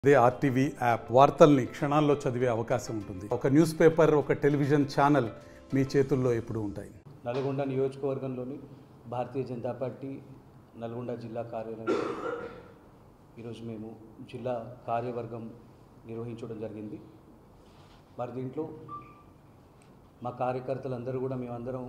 అదే RTV app వార్తల్ని క్షణాల్లో చదివే అవకాశం ఉంటుంది ఒక న్యూస్ పేపర్ ఒక టెలివిజన్ ఛానల్ మీ చేతుల్లో ఎప్పుడూ ఉంటాయి నల్గొండ నియోజకవర్గంలోని భారతీయ జనతా పార్టీ నల్గొండ జిల్లా కార్యాలయంలో ఈరోజు మేము జిల్లా కార్యవర్గం నిర్వహించడం జరిగింది మరి దీంట్లో మా కార్యకర్తలందరూ కూడా మేమందరం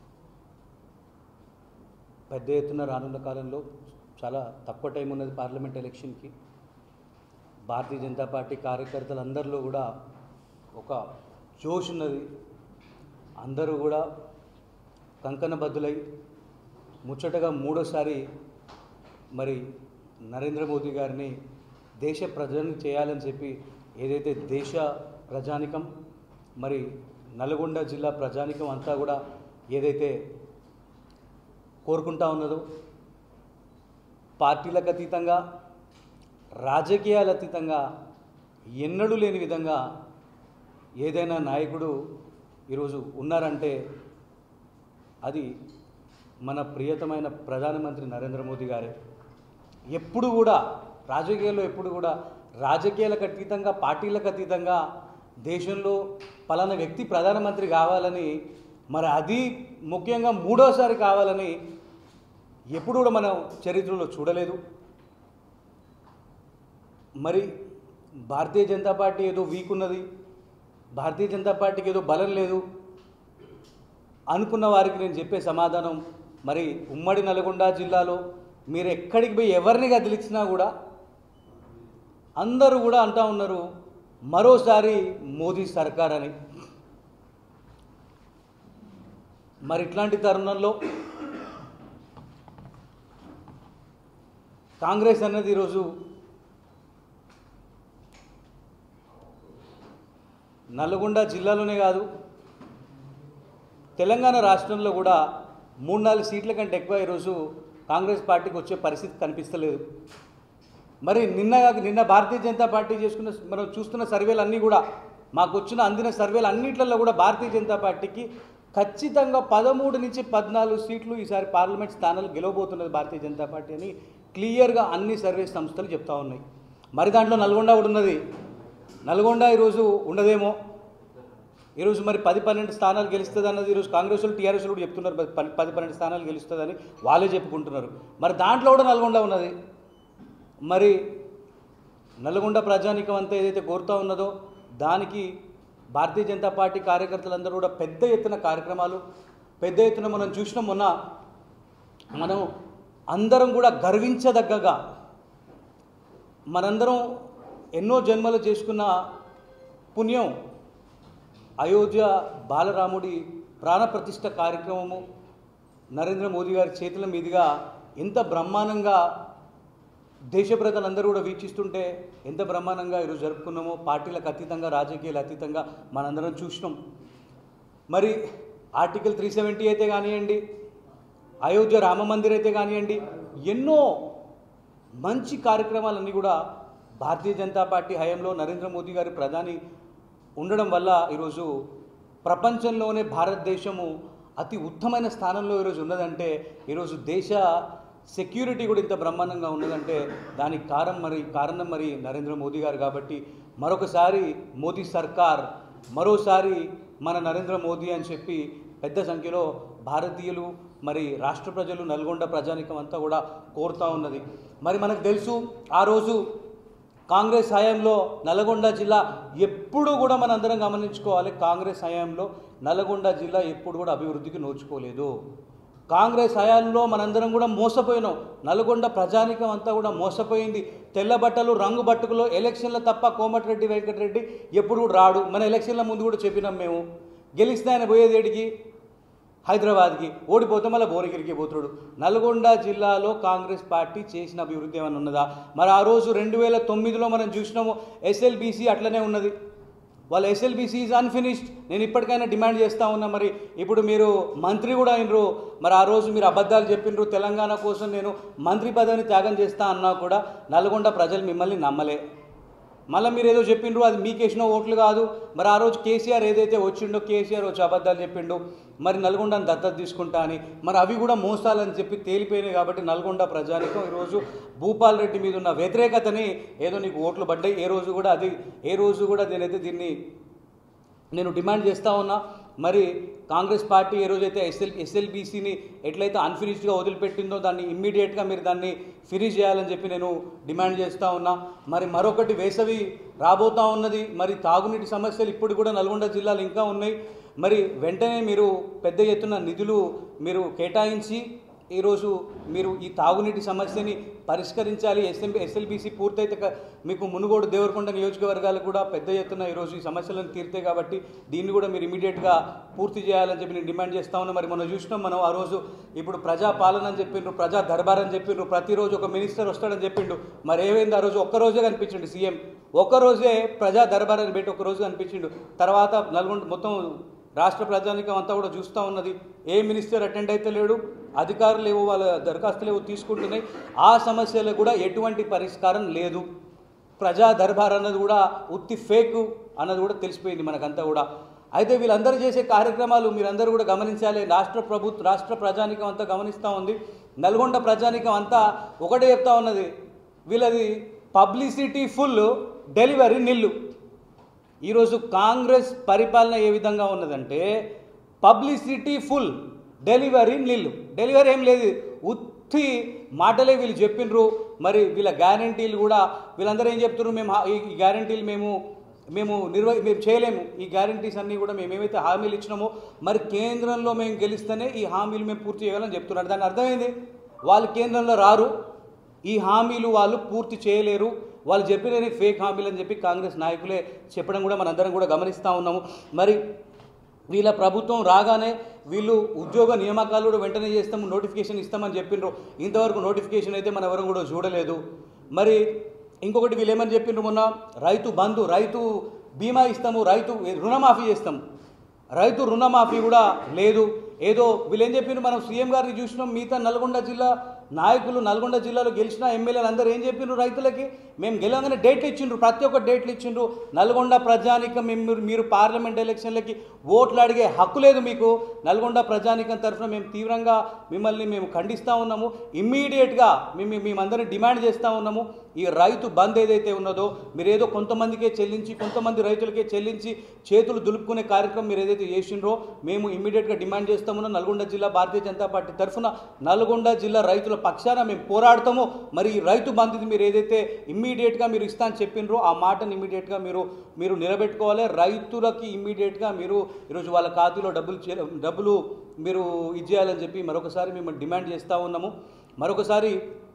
పెద్ద ఎత్తున రానున్న కాలంలో చాలా తక్కువ టైం ఉన్నది పార్లమెంట్ ఎలక్షన్కి భారతీయ జనతా పార్టీ కార్యకర్తలందరిలో కూడా ఒక జోష్ ఉన్నది అందరూ కూడా కంకణబద్దులై ముచ్చటగా మూడోసారి మరి నరేంద్ర మోదీ గారిని దేశ ప్రజలను చేయాలని చెప్పి ఏదైతే దేశ ప్రజానికం మరి నల్గొండ జిల్లా ప్రజానికం అంతా కూడా ఏదైతే కోరుకుంటా ఉన్నదో పార్టీలకు అతీతంగా రాజకీయాలు అతీతంగా ఎన్నడూ లేని విధంగా ఏదైనా నాయకుడు ఈరోజు ఉన్నారంటే అది మన ప్రియతమైన ప్రధానమంత్రి నరేంద్ర మోదీ గారే ఎప్పుడు కూడా రాజకీయాల్లో ఎప్పుడు కూడా రాజకీయాలకు అతీతంగా పార్టీలకు అతీతంగా దేశంలో పలానా వ్యక్తి ప్రధానమంత్రి కావాలని మరి అది ముఖ్యంగా మూడోసారి కావాలని ఎప్పుడు కూడా మనం చరిత్రలో చూడలేదు మరి భారతీయ జనతా పార్టీ ఏదో వీక్ ఉన్నది భారతీయ జనతా పార్టీకి ఏదో బలం లేదు అనుకున్న వారికి నేను చెప్పే సమాధానం మరి ఉమ్మడి నల్గొండ జిల్లాలో మీరు ఎక్కడికి పోయి ఎవరిని కదిలించినా కూడా అందరూ కూడా అంటా ఉన్నారు మరోసారి మోదీ సర్కార్ అని మరి ఇట్లాంటి తరుణంలో కాంగ్రెస్ అన్నది ఈరోజు నల్గొండ జిల్లాలోనే కాదు తెలంగాణ రాష్ట్రంలో కూడా మూడు నాలుగు సీట్ల కంటే ఎక్కువ ఈరోజు కాంగ్రెస్ పార్టీకి వచ్చే పరిస్థితి కనిపిస్తలేదు మరి నిన్న నిన్న భారతీయ జనతా పార్టీ చేసుకున్న మనం చూస్తున్న సర్వేలు అన్నీ కూడా మాకు వచ్చిన అందిన సర్వేలు అన్నిట్లలో కూడా భారతీయ జనతా పార్టీకి ఖచ్చితంగా పదమూడు నుంచి పద్నాలుగు సీట్లు ఈసారి పార్లమెంట్ స్థానాలు గెలవబోతున్నది భారతీయ జనతా పార్టీ అని క్లియర్గా అన్ని సర్వే సంస్థలు చెప్తా ఉన్నాయి మరి దాంట్లో నల్గొండ కూడా ఉన్నది నల్గొండ ఈరోజు ఉండదేమో ఈరోజు మరి పది పన్నెండు స్థానాలు గెలుస్తుంది అన్నది ఈరోజు కాంగ్రెస్ వాళ్ళు టీఆర్ఎస్ కూడా చెప్తున్నారు పది పది- పది పన్నెండు స్థానాలు గెలుస్తుందని వాళ్ళే చెప్పుకుంటున్నారు మరి దాంట్లో కూడా నల్గొండ ఉన్నది మరి నల్గొండ ప్రజానికం అంతా ఏదైతే కోరుతా ఉన్నదో దానికి భారతీయ జనతా పార్టీ కార్యకర్తలందరూ కూడా పెద్ద ఎత్తున కార్యక్రమాలు పెద్ద ఎత్తున మనం చూసినాం మొన్న మనం అందరం కూడా గర్వించదగ్గగా మనందరం ఎన్నో జన్మలు చేసుకున్న పుణ్యం అయోధ్య బాలరాముడి ప్రాణప్రతిష్ఠ కార్యక్రమము నరేంద్ర మోదీ గారి చేతుల మీదుగా ఎంత బ్రహ్మాండంగా దేశ ప్రజలందరూ కూడా వీక్షిస్తుంటే ఎంత బ్రహ్మాండంగా ఈరోజు జరుపుకున్నామో పార్టీలకు అతీతంగా రాజకీయాలు అతీతంగా మనందరం చూసినాం మరి ఆర్టికల్ త్రీ సెవెంటీ అయితే కానివ్వండి అయోధ్య రామ మందిర్ అయితే కానివ్వండి ఎన్నో మంచి కార్యక్రమాలన్నీ కూడా భారతీయ జనతా పార్టీ హయాంలో నరేంద్ర మోదీ గారి ప్రధాని ఉండడం వల్ల ఈరోజు ప్రపంచంలోనే భారతదేశము అతి ఉత్తమైన స్థానంలో ఈరోజు ఉన్నదంటే ఈరోజు దేశ సెక్యూరిటీ కూడా ఇంత బ్రహ్మాండంగా ఉన్నదంటే దానికి కారణం మరి కారణం మరి నరేంద్ర మోదీ గారు కాబట్టి మరొకసారి మోదీ సర్కార్ మరోసారి మన నరేంద్ర మోదీ అని చెప్పి పెద్ద సంఖ్యలో భారతీయులు మరి రాష్ట్ర ప్రజలు నల్గొండ ప్రజానికం అంతా కూడా కోరుతా ఉన్నది మరి మనకు తెలుసు ఆ రోజు కాంగ్రెస్ హయాంలో నల్గొండ జిల్లా ఎప్పుడు కూడా మనందరం గమనించుకోవాలి కాంగ్రెస్ హయాంలో నల్గొండ జిల్లా ఎప్పుడు కూడా అభివృద్ధికి నోచుకోలేదు కాంగ్రెస్ హయాంలో మనందరం కూడా మోసపోయినాం నల్గొండ ప్రజానికం అంతా కూడా మోసపోయింది తెల్ల బట్టలు రంగు బట్టుకులో ఎలక్షన్ల తప్ప కోమటిరెడ్డి వెంకటరెడ్డి ఎప్పుడు కూడా రాడు మన ఎలక్షన్ల ముందు కూడా చెప్పినాం మేము గెలిస్తే ఆయన పోయేదేడికి హైదరాబాద్కి ఓడిపోతే మళ్ళీ భువనగిరికి పోతాడు నల్గొండ జిల్లాలో కాంగ్రెస్ పార్టీ చేసిన అభివృద్ధి ఏమైనా ఉన్నదా మరి ఆ రోజు రెండు వేల తొమ్మిదిలో మనం చూసినాము ఎస్ఎల్బీసీ అట్లనే ఉన్నది వాళ్ళ ఎస్ఎల్బీసీ ఈజ్ అన్ఫినిష్డ్ నేను ఇప్పటికైనా డిమాండ్ చేస్తూ ఉన్నా మరి ఇప్పుడు మీరు మంత్రి కూడా అయినరు మరి ఆ రోజు మీరు అబద్ధాలు చెప్పినరు తెలంగాణ కోసం నేను మంత్రి పదవిని త్యాగం చేస్తా అన్నా కూడా నల్గొండ ప్రజలు మిమ్మల్ని నమ్మలే మళ్ళీ మీరు ఏదో చెప్పిండ్రు అది మీకేసిన ఓట్లు కాదు మరి ఆ రోజు కేసీఆర్ ఏదైతే వచ్చిండో కేసీఆర్ వచ్చి అబద్ధాలు చెప్పిండు మరి నల్గొండని దత్తత తీసుకుంటా అని మరి అవి కూడా మోసాలని చెప్పి తేలిపోయినాయి కాబట్టి నల్గొండ ప్రజానికం ఈరోజు భూపాల్ రెడ్డి మీద ఉన్న వ్యతిరేకతని ఏదో నీకు ఓట్లు పడ్డాయి ఏ రోజు కూడా అది ఏ రోజు కూడా నేనైతే దీన్ని నేను డిమాండ్ చేస్తూ ఉన్నా మరి కాంగ్రెస్ పార్టీ ఏ రోజైతే ఎస్ఎల్ ఎస్ఎల్బీసీని ఎట్లయితే అన్ఫినిష్డ్గా వదిలిపెట్టిందో దాన్ని ఇమ్మీడియట్గా మీరు దాన్ని ఫినిష్ చేయాలని చెప్పి నేను డిమాండ్ చేస్తూ ఉన్నా మరి మరొకటి వేసవి రాబోతూ ఉన్నది మరి తాగునీటి సమస్యలు ఇప్పుడు కూడా నల్గొండ జిల్లాలో ఇంకా ఉన్నాయి మరి వెంటనే మీరు పెద్ద ఎత్తున నిధులు మీరు కేటాయించి ఈరోజు మీరు ఈ తాగునీటి సమస్యని పరిష్కరించాలి ఎస్ఎంబీ ఎస్ఎల్బీసీ పూర్తయితే క- మీకు మునుగోడు దేవరకొండ నియోజకవర్గాలకు కూడా పెద్ద ఎత్తున ఈరోజు ఈ సమస్యలను తీరుతాయి కాబట్టి దీన్ని కూడా మీరు ఇమీడియట్గా పూర్తి చేయాలని చెప్పి నేను డిమాండ్ చేస్తా ఉన్నా మరి మనం చూసినాం మనం ఆ రోజు ఇప్పుడు ప్రజా పాలన అని చెప్పిండ్రు ప్రజా దర్బార్ అని చెప్పిండ్రు ప్రతిరోజు ఒక మినిస్టర్ వస్తాడని చెప్పిండు మరి ఏమైంది ఆ రోజు ఒక్కరోజే కనిపించిండు సీఎం ఒక్కరోజే ప్రజా దర్బార్ అని పెట్టి ఒక్కరోజు కనిపించిండు తర్వాత నల్గొండ మొత్తం రాష్ట్ర ప్రజానికం అంతా కూడా చూస్తూ ఉన్నది ఏ మినిస్టర్ అటెండ్ అయితే లేడు అధికారులు ఏవో వాళ్ళ దరఖాస్తులు ఏవో తీసుకుంటున్నాయి ఆ సమస్యలకు కూడా ఎటువంటి పరిష్కారం లేదు ప్రజా దర్బార్ అన్నది కూడా ఉత్తి ఫేక్ అన్నది కూడా తెలిసిపోయింది మనకంతా కూడా అయితే వీళ్ళందరూ చేసే కార్యక్రమాలు మీరందరూ కూడా గమనించాలి రాష్ట్ర ప్రభుత్వ రాష్ట్ర ప్రజానికం అంతా గమనిస్తూ ఉంది నల్గొండ ప్రజానికం అంతా ఒకటే చెప్తా ఉన్నది వీళ్ళది పబ్లిసిటీ ఫుల్ డెలివరీ నిల్లు ఈరోజు కాంగ్రెస్ పరిపాలన ఏ విధంగా ఉన్నదంటే publicity full delivery nil delivery ఏం లేదు ఉత్తి మాటలే వీళ్ళు చెప్పిండ్రు మరి వీళ్ళ గ్యారంటీలు కూడా వీళ్ళందరూ ఏం చెప్తున్నారు మేము హా- ఈ గ్యారంటీలు మేము మేము నిర్వ మేము చేయలేము ఈ గ్యారంటీస్ అన్నీ కూడా మేము ఏమైతే హామీలు ఇచ్చినామో మరి కేంద్రంలో మేము గెలిస్తేనే ఈ హామీలు మేము పూర్తి చేయగలని చెప్తున్నారు దాని అర్థమైంది వాళ్ళు కేంద్రంలో రారు ఈ హామీలు వాళ్ళు పూర్తి చేయలేరు వాళ్ళు చెప్పినవి ఫేక్ హామీలు అని చెప్పి కాంగ్రెస్ నాయకులే చెప్పడం కూడా మనందరం కూడా గమనిస్తూ ఉన్నాము మరి వీళ్ళ ప్రభుత్వం రాగానే వీళ్ళు ఉద్యోగ నియామకాలు కూడా వెంటనే చేస్తాము నోటిఫికేషన్ ఇస్తామని చెప్పిండ్రు ఇంతవరకు నోటిఫికేషన్ అయితే మనం ఎవరు కూడా చూడలేదు మరి ఇంకొకటి వీళ్ళు ఏమని చెప్పిండ్రు మొన్న రైతు బంధు రైతు బీమా ఇస్తాము రైతు రుణమాఫీ చేస్తాము రైతు రుణమాఫీ కూడా లేదు ఏదో వీళ్ళు ఏం చెప్పిండ్రు మనం సీఎం గారిని చూసినాం మిగతా నల్గొండ జిల్లా నాయకులు నల్గొండ జిల్లాలో గెలిచిన ఎమ్మెల్యేలు అందరూ ఏం చెప్పిండ్రు రైతులకి మేము గెలవగానే డేట్లు ఇచ్చిండ్రు ప్రతి ఒక్క డేట్లు ఇచ్చిండ్రు నల్గొండ ప్రజానికం మేము మీరు- మీరు పార్లమెంట్ ఎలక్షన్లకి ఓట్లు అడిగే హక్కు లేదు మీకు నల్గొండ ప్రజానికం తరఫున మేము తీవ్రంగా మిమ్మల్ని మేము ఖండిస్తూ ఉన్నాము ఇమ్మీడియట్గా మేము మేమందరం డిమాండ్ చేస్తూ ఉన్నాము ఈ రైతు బంద్ ఏదైతే ఉన్నదో మీరు ఏదో కొంతమందికే చెల్లించి కొంతమంది రైతులకే చెల్లించి చేతులు దులుపుకునే కార్యక్రమం మీరు ఏదైతే చేసిండ్రో మేము ఇమ్మీడియట్గా డిమాండ్ చేస్తామో నల్గొండ జిల్లా భారతీయ జనతా పార్టీ తరఫున నల్గొండ జిల్లా రైతుల పక్షాన మేము పోరాడతాము మరి ఈ రైతు బంధుది మీరు ఏదైతే ఇమ్మీడియట్గా మీరు ఇస్తా అని చెప్పిండ్రో ఆ మాటను ఇమ్మీడియట్గా మీరు మీరు నిలబెట్టుకోవాలి రైతులకి ఇమ్మీడియట్గా మీరు ఈరోజు వాళ్ళ ఖాతాలో డబ్బులు చే డబ్బులు మీరు ఇచ్చేయాలని చెప్పి మరొకసారి మేము డిమాండ్ చేస్తూ ఉన్నాము మరొకసారి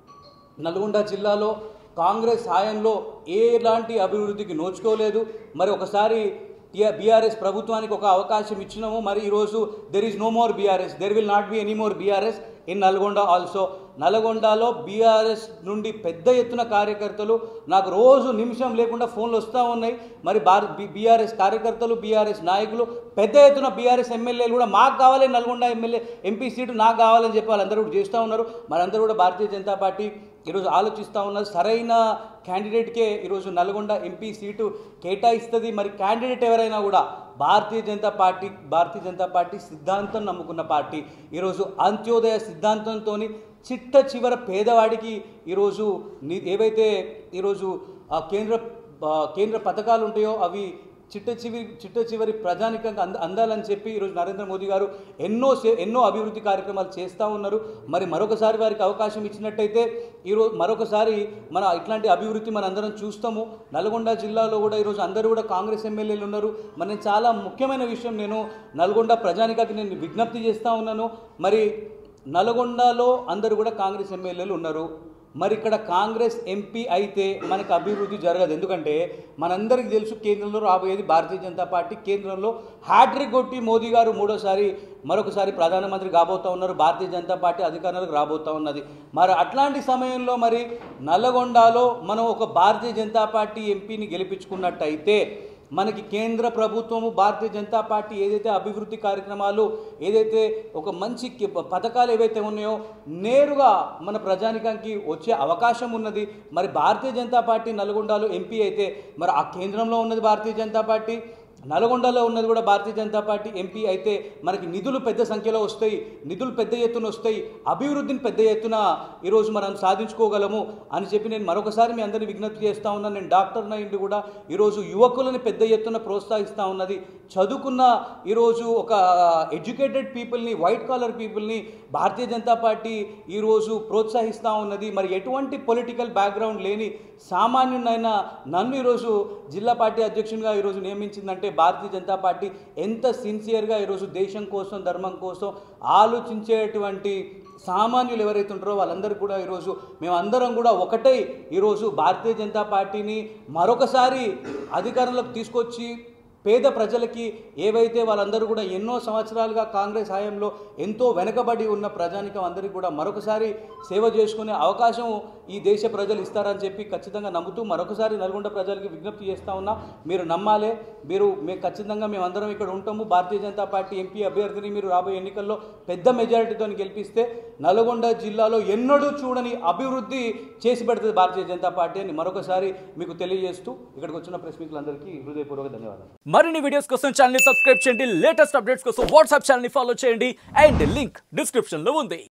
నల్గొండ జిల్లాలో కాంగ్రెస్ హాయంలో ఎలాంటి అభివృద్ధికి నోచుకోలేదు మరి ఒకసారి బీఆర్ఎస్ ప్రభుత్వానికి ఒక అవకాశం ఇచ్చినాము మరి ఈరోజు there is no more BRS there will not be any more BRS in Nalgonda also నల్గొండలో బీఆర్ఎస్ నుండి పెద్ద ఎత్తున కార్యకర్తలు నాకు రోజు నిమిషం లేకుండా ఫోన్లు వస్తూ ఉన్నాయి మరి బార్ బీఆర్ఎస్ కార్యకర్తలు బీఆర్ఎస్ నాయకులు పెద్ద ఎత్తున బీఆర్ఎస్ ఎమ్మెల్యేలు కూడా మాకు కావాలి నల్గొండ ఎమ్మెల్యే ఎంపీ సీటు నాకు కావాలని చెప్పి వాళ్ళందరూ కూడా చేస్తూ ఉన్నారు మనందరూ కూడా భారతీయ జనతా పార్టీ ఈరోజు ఆలోచిస్తూ ఉన్నారు సరైన క్యాండిడేట్కే ఈరోజు నల్గొండ ఎంపీ సీటు కేటాయిస్తుంది మరి క్యాండిడేట్ ఎవరైనా కూడా భారతీయ జనతా పార్టీ భారతీయ జనతా పార్టీ సిద్ధాంతం నమ్ముకున్న పార్టీ ఈరోజు అంత్యోదయ సిద్ధాంతంతో చిట్ట చివర పేదవాడికి ఈరోజు ని- ఏవైతే ఈరోజు ఆ కేంద్ర ఆ కేంద్ర పథకాలు ఉంటాయో అవి చిట్ట చివరి చిట్ట చివరి ప్రజానికంగా అంద అందాలని చెప్పి ఈరోజు నరేంద్ర మోదీ గారు ఎన్నో సే- ఎన్నో అభివృద్ధి కార్యక్రమాలు చేస్తూ ఉన్నారు మరి మరొకసారి వారికి అవకాశం ఇచ్చినట్టయితే ఈరోజు మరొకసారి మన ఇట్లాంటి అభివృద్ధి మన అందరం చూస్తాము నల్గొండ జిల్లాలో కూడా ఈరోజు అందరూ కూడా కాంగ్రెస్ ఎమ్మెల్యేలు ఉన్నారు మరి నేను చాలా ముఖ్యమైన విషయం నేను నల్గొండ ప్రజానికాకి నేను విజ్ఞప్తి చేస్తూ ఉన్నాను మరి నల్గొండలో అందరూ కూడా కాంగ్రెస్ ఎమ్మెల్యేలు ఉన్నారు మరి ఇక్కడ కాంగ్రెస్ ఎంపీ అయితే మనకు అభివృద్ధి జరగదు ఎందుకంటే మనందరికీ తెలుసు కేంద్రంలో రాబోయేది భారతీయ జనతా పార్టీ కేంద్రంలో హ్యాట్రిక్ కొట్టి మోదీ గారు మూడోసారి మరొకసారి ప్రధానమంత్రి కాబోతా ఉన్నారు భారతీయ జనతా పార్టీ అధికారంలోకి రాబోతా ఉన్నది మరి అట్లాంటి సమయంలో మరి నల్లగొండలో మనం ఒక భారతీయ జనతా పార్టీ ఎంపీని గెలిపించుకున్నట్టయితే మనకి కేంద్ర ప్రభుత్వము భారతీయ జనతా పార్టీ ఏదైతే అభివృద్ధి కార్యక్రమాలు ఏదైతే ఒక మంచి కి- పథకాలు ఏవైతే ఉన్నాయో నేరుగా మన ప్రజానికానికి వచ్చే అవకాశం ఉన్నది మరి భారతీయ జనతా పార్టీ నల్గొండలో ఎంపీ అయితే మరి ఆ కేంద్రంలో ఉన్నది భారతీయ జనతా పార్టీ నల్గొండలో ఉన్నది కూడా భారతీయ జనతా పార్టీ ఎంపీ అయితే మనకి నిధులు పెద్ద సంఖ్యలో వస్తాయి నిధులు పెద్ద ఎత్తున వస్తాయి అభివృద్ధిని పెద్ద ఎత్తున ఈరోజు మనం సాధించుకోగలము అని చెప్పి నేను మరొకసారి మీ అందరినీ విజ్ఞప్తి చేస్తూ ఉన్నాను నేను డాక్టర్ అయింది కూడా ఈరోజు యువకులని పెద్ద ఎత్తున ప్రోత్సహిస్తూ ఉన్నది చదువుకున్న ఈరోజు ఒక ఎడ్యుకేటెడ్ పీపుల్ని వైట్ కాలర్ పీపుల్ని భారతీయ జనతా పార్టీ ఈరోజు ప్రోత్సహిస్తూ ఉన్నది మరి ఎటువంటి పొలిటికల్ బ్యాక్గ్రౌండ్ లేని సామాన్యునైన నన్ను ఈరోజు జిల్లా పార్టీ అధ్యక్షునిగా ఈరోజు నియమించిందంటే భారతీయ జనతా పార్టీ ఎంత సిన్సియర్గా ఈరోజు దేశం కోసం ధర్మం కోసం ఆలోచించేటువంటి సామాన్యులు ఎవరైతే ఉంటారో వాళ్ళందరూ కూడా ఈరోజు మేమందరం కూడా ఒకటై ఈరోజు భారతీయ జనతా పార్టీని మరొకసారి అధికారంలోకి తీసుకొచ్చి పేద ప్రజలకి ఏవైతే వాళ్ళందరూ కూడా ఎన్నో సంవత్సరాలుగా కాంగ్రెస్ హయాంలో ఎంతో వెనకబడి ఉన్న ప్రజానికం అందరికీ కూడా మరొకసారి సేవ చేసుకునే అవకాశం ఈ దేశ ప్రజలు ఇస్తారని చెప్పి ఖచ్చితంగా నమ్ముతూ మరొకసారి నల్గొండ ప్రజలకి విజ్ఞప్తి చేస్తా ఉన్నా మీరు నమ్మాలే మీరు మేము ఖచ్చితంగా మేమందరం ఇక్కడ ఉంటాము భారతీయ జనతా పార్టీ ఎంపీ అభ్యర్థిని మీరు రాబోయే ఎన్నికల్లో పెద్ద మెజారిటీతో గెలిపిస్తే నల్గొండ జిల్లాలో ఎన్నడూ చూడని అభివృద్ధి చేసి పెడుతుంది భారతీయ జనతా పార్టీ అని మరొకసారి మీకు తెలియజేస్తూ ఇక్కడికి వచ్చిన ప్రెస్ మీకులందరికీ హృదయపూర్వక ధన్యవాదాలు మరిన్ని వీడియోస్ కోసం ఛానల్ ని సబ్స్క్రైబ్ చేయండి లేటెస్ట్ అప్డేట్స్ కోసం వాట్సాప్ ఛానల్ ని ఫాలో చేయండి అండ్ లింక్ డిస్క్రిప్షన్ లో ఉంది